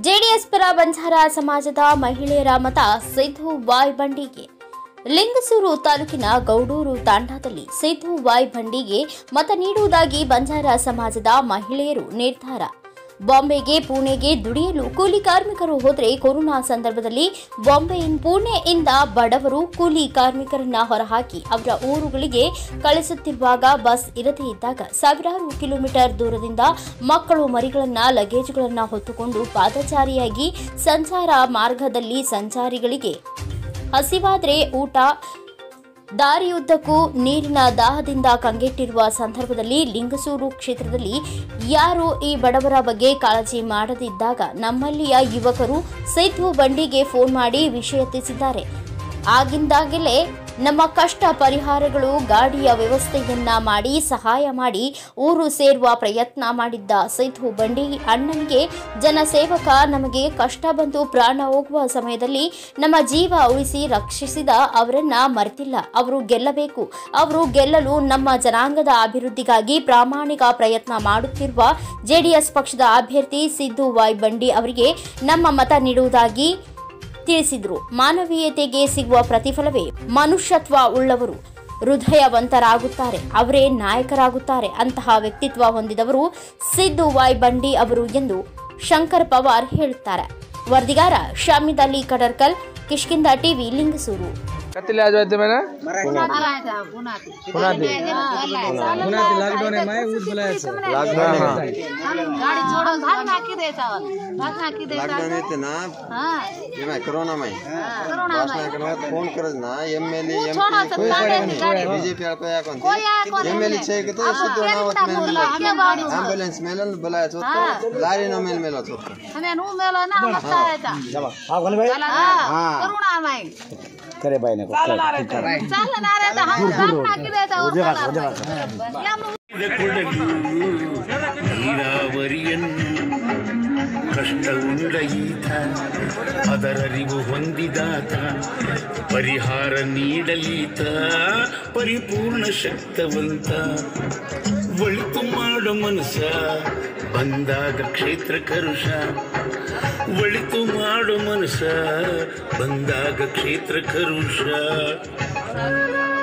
JDS ಪರ ಬಂಜಾರ ಸಮಾಜದ ಮಹಿಳೆಯರ ಮತ ಸಿದ್ದು ವಾಯ್ ಬಂಡಿಗೆ ಲಿಂಗಸೂರು ತಾಲೂಕಿನ ಗೌಡೂರು ತಾಂಡಾದಲ್ಲಿ ಸಿದ್ದು ವಾಯ್ ಬಂಡಿಗೆ ಮತ ನೀಡುವುದಾಗಿ ಬಂಜಾರ ಸಮಾಜದ ಮಹಿಳೆಯರು ನಿರ್ಧಾರ ಬಾಂಬೆಗೆ ಪುಣೆಗೆ ದುಡಿಯಲು ಕೂಲಿ ಕಾರ್ಮಿಕರು ಹೋದರೆ ಕೊರೋನಾ ಸಂದರ್ಭದಲ್ಲಿ ಬಾಂಬೆ ಪುಣೆಯಿಂದ ಬಡವರು ಕೂಲಿ ಕಾರ್ಮಿಕರನ್ನ ಹೊರಹಾಕಿ ಅವರ ಊರುಗಳಿಗೆ ಕಳಿಸುತ್ತಿರುವಾಗ ಬಸ್ ಇರದೇ ಇದ್ದಾಗ ಸಾವಿರಾರು ಕಿಲೋಮೀಟರ್ ದೂರದಿಂದ ಮಕ್ಕಳು ಮರಿಗಳನ್ನ ಲಗೇಜ್ಗಳನ್ನ ಹೊತ್ತುಕೊಂಡು ಪಾದಚಾರಿಯಾಗಿ ಸಂಚಾರ ಮಾರ್ಗದಲ್ಲಿ ಸಂಚಾರಿಗಳಿಗೆ ಹಸಿವಾದ್ರೆ ಊಟ ದಾರಿಯುದ್ದಕ್ಕೂ ನೀರಿನ ದಾಹದಿಂದ ಕಂಗೆಟ್ಟಿರುವ ಸಂದರ್ಭದಲ್ಲಿ ಲಿಂಗಸೂರು ಕ್ಷೇತ್ರದಲ್ಲಿ ಯಾರು ಈ ಬಡವರ ಬಗ್ಗೆ ಕಾಳಜಿ ಮಾಡದಿದ್ದಾಗ ನಮ್ಮಲ್ಲಿಯ ಯುವಕರು ಸೇತು ಬಂಡಿಗೆ ಫೋನ್ ಮಾಡಿ ವಿಷಯ ತಿಳಿಸಿದ್ದಾರೆ ಆಗಿಂದಾಗಲೇ ನಮ್ಮ ಕಷ್ಟ ಪರಿಹಾರಗಳು ಗಾಡಿಯ ವ್ಯವಸ್ಥೆಯನ್ನ ಮಾಡಿ ಸಹಾಯ ಮಾಡಿ ಊರು ಸೇರುವ ಪ್ರಯತ್ನ ಮಾಡಿದ್ದ ಸೇತು ಬಂಡಿ ಅಣ್ಣನಿಗೆ ಜನಸೇವಕ ನಮಗೆ ಕಷ್ಟ ಬಂದು ಪ್ರಾಣ ಹೋಗುವ ಸಮಯದಲ್ಲಿ ನಮ್ಮ ಜೀವ ಉಳಿಸಿ ರಕ್ಷಿಸಿದ ಅವರನ್ನ ಮರೆತಿಲ್ಲ ಅವರು ಗೆಲ್ಲಬೇಕು ಅವರು ಗೆಲ್ಲಲು ನಮ್ಮ ಜನಾಂಗದ ಅಭಿವೃದ್ಧಿಗಾಗಿ ಪ್ರಾಮಾಣಿಕ ಪ್ರಯತ್ನ ಮಾಡುತ್ತಿರುವ ಜೆಡಿಎಸ್ ಪಕ್ಷದ ಅಭ್ಯರ್ಥಿ ಸಿದ್ದು ವಾಯ್ ಬಂಡಿ ಅವರಿಗೆ ನಮ್ಮ ಮತ ನೀಡುವುದಾಗಿ ತಿಳಿಸಿದ್ರು ಮಾನವೀಯತೆಗೆ ಸಿಗುವ ಪ್ರತಿಫಲವೇ ಮನುಷ್ಯತ್ವ ಉಳ್ಳವರು ಹೃದಯವಂತರಾಗುತ್ತಾರೆ ಅವರೇ ನಾಯಕರಾಗುತ್ತಾರೆ ಅಂತಹ ವ್ಯಕ್ತಿತ್ವ ಹೊಂದಿದವರು ಸಿದ್ದು ವಾಯ್ ಬಂಡಿ ಅವರು ಎಂದು ಶಂಕರ್ ಪವಾರ್ ಹೇಳುತ್ತಾರೆ ವರದಿಗಾರ ಶಾಮಿದ್ ಅಲಿ ಕಡರ್ಕಲ್ ಕಿಷ್ಕಿಂದ ಟಿವಿ ಲಿಂಗಸೂರು कति आज होते मैंने पुनाती पुनाती लॉकडाऊन आहे माय ऊस बोलायचं लॉकडाऊन गाडी सोडून भाग नाकी द्यायचा भाग नाकी द्यायचा ಲಾಕ್ಡೌನ್ ಐತೆ ನಾ हा ಏನ ಕೊರೋನಾ ಮೈ करोना ಫೋನ್ ಕರದ್ ನಾ ಎಮ್ ಎಲ್ ಎ ಎಂ छोडाचं काढायची गाडी ಬಿಜೆಪಿ ಹೇಳ್ಕೊ ಯಾಕಂತ कोया कोणी ಎಮ್ ಎಲ್ ಎ ಚೇಕತ ಸಿದ್ದು ನಾವತ್ ಮೇಲ್ ಮೇಲ್ आम्ही गाडी ಆಂಬ್ಯುಲೆನ್ಸ್ ಮೇಲೆ ಬಲಾಯತ್ ಹೋಗ್ತು ಲಾರಿ ನೋ ಮೇಲ್ ಮೇಲ್ ಹೋಗ್ತು आम्ही नू मेलो ना आम्हाला चालायचा हा करुणा माई करे बाई नको चालणार आहे तर हा भाग नाकी द्यायचा या मग ನೀರಾವರಿಯನ್ನು ಕಷ್ಟ ಉಂಡ ಈತ ಅದರರಿವು ಹೊಂದಿದಾತ ಪರಿಹಾರ ನೀಡಲೀತ ಪರಿಪೂರ್ಣ ಶಕ್ತವಂತ ಒಳಿತು ಮಾಡೋ ಮನಸ ಬಂದಾಗ ಕ್ಷೇತ್ರ ಕರುಷ ಒಳಿತು ಮಾಡೋ ಮನಸ ಬಂದಾಗ ಕ್ಷೇತ್ರ ಕರುಷ